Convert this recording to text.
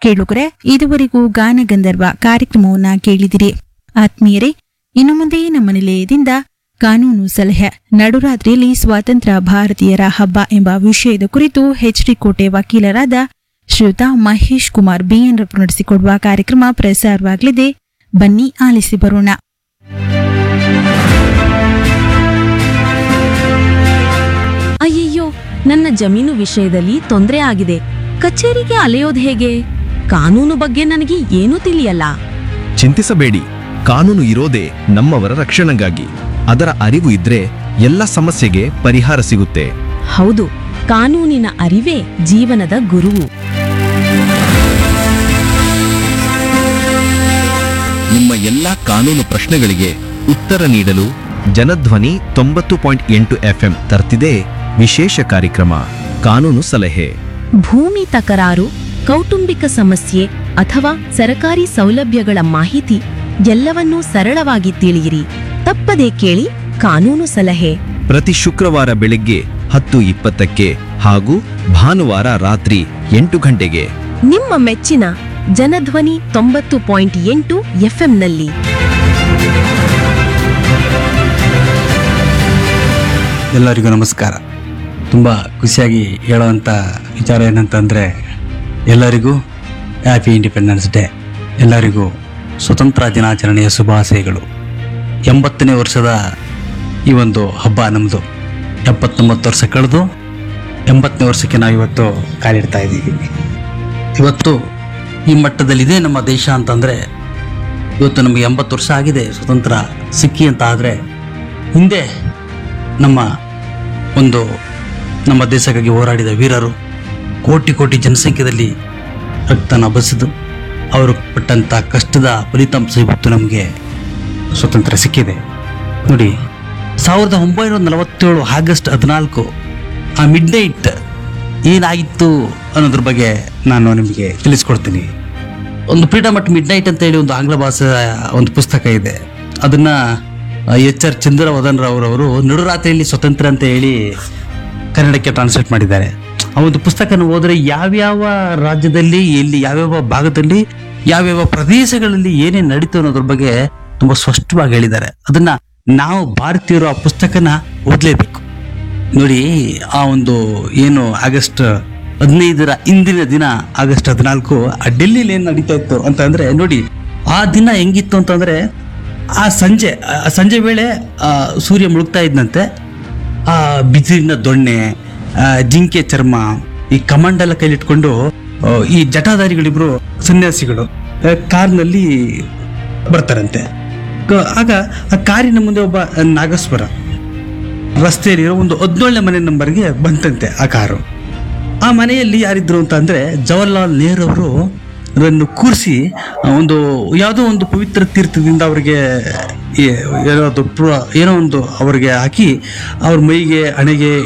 ಕೇಳುಗರೆ ಇದುವರೆಗೂ ಗಾನಗಂಧರ್ವ ಕಾರ್ಯಕ್ರಮವನ್ನ ಕೇಳಿದಿರಿ ಆತ್ಮೀಯರೇ ಇನ್ನು ಮುಂದೆ ನಮ್ಮ ನಿಲಯದಿಂದ ಕಾನೂನು ಸಲಹೆ ನಡುರಾತ್ರಿಯಲ್ಲಿ ಸ್ವಾತಂತ್ರ್ಯ ಭಾರತೀಯರ ಹಬ್ಬ ಎಂಬ ವಿಷಯದ ಕುರಿತು ಎಚ್ಡಿ ಕೋಟೆ ವಕೀಲರಾದ ಶ್ರೀಯುತ ಮಹೇಶ್ ಕುಮಾರ್ ಬಿಎನ್ ರವರು ನಡೆಸಿಕೊಡುವ ಕಾರ್ಯಕ್ರಮ ಪ್ರಸಾರವಾಗಲಿದೆ ಬನ್ನಿ ಆಲಿಸಿ ಬರೋಣ ಅಯ್ಯಯ್ಯೋ ನನ್ನ ಜಮೀನು ವಿಷಯದಲ್ಲಿ ತೊಂದರೆ ಆಗಿದೆ ಕಚೇರಿಗೆ ಅಲೆಯೋದು ಹೇಗೆ ಕಾನೂನು ಬಗ್ಗೆ ನನಗೆ ಏನೂ ತಿಳಿಯಲ್ಲ ಚಿಂತಿಸಬೇಡಿ ಕಾನೂನು ಇರೋದೇ ನಮ್ಮವರ ರಕ್ಷಣೆಗಾಗಿ ಅದರ ಅರಿವು ಇದ್ರೆ ಎಲ್ಲ ಸಮಸ್ಯೆಗೆ ಪರಿಹಾರ ಸಿಗುತ್ತೆ ಹೌದು ಕಾನೂನಿನ ಅರಿವೇ ಜೀವನದ ಗುರುವು ನಿಮ್ಮ ಎಲ್ಲ ಕಾನೂನು ಪ್ರಶ್ನೆಗಳಿಗೆ ಉತ್ತರ ನೀಡಲು ಜನಧ್ವನಿ ತೊಂಬತ್ತು ಪಾಯಿಂಟ್ ಎಂಟು ಎಫ್ಎಂ ತರ್ತಿದೆ ವಿಶೇಷ ಕಾರ್ಯಕ್ರಮ ಕಾನೂನು ಸಲಹೆ ಭೂಮಿ ತಕರಾರು ಕೌಟುಂಬಿಕ ಸಮಸ್ಯೆ ಅಥವಾ ಸರಕಾರಿ ಸೌಲಭ್ಯಗಳ ಮಾಹಿತಿ ಎಲ್ಲವನ್ನೂ ಸರಳವಾಗಿ ತಿಳಿಯಿರಿ ತಪ್ಪದೇ ಕೇಳಿ ಕಾನೂನು ಸಲಹೆ ಪ್ರತಿ ಶುಕ್ರವಾರ ಬೆಳಗ್ಗೆ ಹತ್ತು ಇಪ್ಪತ್ತಕ್ಕೆ ಹಾಗೂ ಭಾನುವಾರ ರಾತ್ರಿ ಎಂಟು ಗಂಟೆಗೆ ನಿಮ್ಮ ಮೆಚ್ಚಿನ ಜನಧ್ವನಿ ತೊಂಬತ್ತು ಪಾಯಿಂಟ್ ಎಂಟು ಎಫ್ಎಂನಲ್ಲಿ ಎಲ್ಲರಿಗೂ ನಮಸ್ಕಾರ ತುಂಬ ಖುಷಿಯಾಗಿ ಹೇಳುವಂಥ ವಿಚಾರ ಏನಂತಂದರೆ ಎಲ್ಲರಿಗೂ ಹ್ಯಾಪಿ ಇಂಡಿಪೆಂಡೆನ್ಸ್ ಡೇ ಎಲ್ಲರಿಗೂ ಸ್ವತಂತ್ರ ದಿನಾಚರಣೆಯ ಶುಭಾಶಯಗಳು ಎಂಬತ್ತನೇ ವರ್ಷದ ಈ ಒಂದು ಹಬ್ಬ ನಮ್ಮದು ಎಪ್ಪತ್ತೊಂಬತ್ತು ವರ್ಷ ಕಳೆದು ಎಂಬತ್ತನೇ ವರ್ಷಕ್ಕೆ ನಾವು ಇವತ್ತು ಕಾಲಿಡ್ತಾ ಇದ್ದೀವಿ ಇವತ್ತು ಈ ಮಟ್ಟದಲ್ಲಿದೆ ನಮ್ಮ ದೇಶ ಅಂತಂದರೆ ಇವತ್ತು ನಮಗೆ ಎಂಬತ್ತು ವರ್ಷ ಆಗಿದೆ ಸ್ವತಂತ್ರ ಸಿಕ್ಕಿ ಅಂತ ಆದರೆ ಹಿಂದೆ ನಮ್ಮ ಒಂದು ನಮ್ಮ ದೇಶಕ್ಕಾಗಿ ಹೋರಾಡಿದ ವೀರರು ಕೋಟಿ ಕೋಟಿ ಜನಸಂಖ್ಯೆಯಲ್ಲಿ ರಕ್ತನ ಬಸಿದು ಅವರು ಪಟ್ಟಂಥ ಕಷ್ಟದ ಫಲಿತಾಂಶ ಇವತ್ತು ನಮಗೆ ಸ್ವತಂತ್ರ ಸಿಕ್ಕಿದೆ ನೋಡಿ ಸಾವಿರದ ಒಂಬೈನೂರ ನಲವತ್ತೇಳು ಆಗಸ್ಟ್ ಹದಿನಾಲ್ಕು ಆ ಮಿಡ್ ನೈಟ್ ಏನಾಗಿತ್ತು ಅನ್ನೋದ್ರ ಬಗ್ಗೆ ನಾನು ನಿಮಗೆ ತಿಳಿಸ್ಕೊಡ್ತೀನಿ ಒಂದು ಫ್ರೀಡಮ್ ಅಟ್ ಮಿಡ್ ನೈಟ್ ಅಂತ ಹೇಳಿ ಒಂದು ಆಂಗ್ಲ ಭಾಷೆ ಒಂದು ಪುಸ್ತಕ ಇದೆ ಅದನ್ನ ಎಚ್ ಆರ್ ಚಂದ್ರವದನ್ ರವರವರು ನಡುರಾತ್ರಿಯಲ್ಲಿ ಸ್ವತಂತ್ರ ಅಂತ ಹೇಳಿ ಕನ್ನಡಕ್ಕೆ ಟ್ರಾನ್ಸ್ಲೇಟ್ ಮಾಡಿದ್ದಾರೆ ಆ ಒಂದು ಪುಸ್ತಕನ ಓದಿದ್ರೆ ಯಾವ್ಯಾವ ರಾಜ್ಯದಲ್ಲಿ ಎಲ್ಲಿ ಯಾವ್ಯಾವ ಭಾಗದಲ್ಲಿ ಯಾವ್ಯಾವ ಪ್ರದೇಶಗಳಲ್ಲಿ ಏನೇನು ನಡೀತು ಅನ್ನೋದ್ರ ಬಗ್ಗೆ ತುಂಬಾ ಸ್ಪಷ್ಟವಾಗಿ ಹೇಳಿದ್ದಾರೆ ಅದನ್ನ ನಾವು ಭಾರತೀಯರು ಆ ಪುಸ್ತಕನ ಓದಲೇಬೇಕು ನೋಡಿ ಆ ಒಂದು ಏನು ಆಗಸ್ಟ್ ಹದಿನೈದರ ಇಂದಿನ ದಿನ ಆಗಸ್ಟ್ ಹದಿನಾಲ್ಕು ಆ ಡೆಲ್ಲಿಲಿ ಏನು ನಡೀತಾ ಇತ್ತು ಅಂತ ಅಂದ್ರೆ ನೋಡಿ ಆ ದಿನ ಹೆಂಗಿತ್ತು ಅಂತಂದ್ರೆ ಆ ಸಂಜೆ ಆ ಸಂಜೆ ವೇಳೆ ಆ ಸೂರ್ಯ ಮುಳುಗ್ತಾ ಇದ್ದಂತೆ ಆ ಬಿದಿರಿನ ದೊಣ್ಣೆ ಆ ಜಿಂಕೆ ಚರ್ಮ ಈ ಕಮಂಡಲ ಕೈಲಿಟ್ಕೊಂಡು ಆ, ಈ ಜಟಾಧಾರಿಗಳಿಬ್ರು ಸನ್ಯಾಸಿಗಳು ಆ, ಕಾರ್ನಲ್ಲಿ ಬರ್ತಾರಂತೆ ಕ- ಆಗ ಆ ಕಾರಿನ ಮುಂದೆ ಒಬ್ಬ ನಾಗಸ್ವರ ರಸ್ತೆಯಲ್ಲಿರೋ ಒಂದು ಹದಿನೇಳನೇ ಮನೆ ನಂಬರ್ಗೆ ಬಂತಂತೆ ಆ ಕಾರು ಆ ಮನೆಯಲ್ಲಿ ಯಾರಿದ್ರು ಅಂತ ಅಂದ್ರೆ ಜವಾಹರ್ಲಾಲ್ ನೆಹರು ಅವರು ಅದನ್ನು ಕೂರಿಸಿ ಒಂದು ಯಾವುದೋ ಒಂದು ಪವಿತ್ರ ತೀರ್ಥದಿಂದ ಅವರಿಗೆ ಏನೋ ಒಂದು ಪ್ರ- ಏನೋ ಒಂದು ಅವರಿಗೆ ಹಾಕಿ ಅವ್ರ ಮೈಗೆ ಹಣೆಗೆ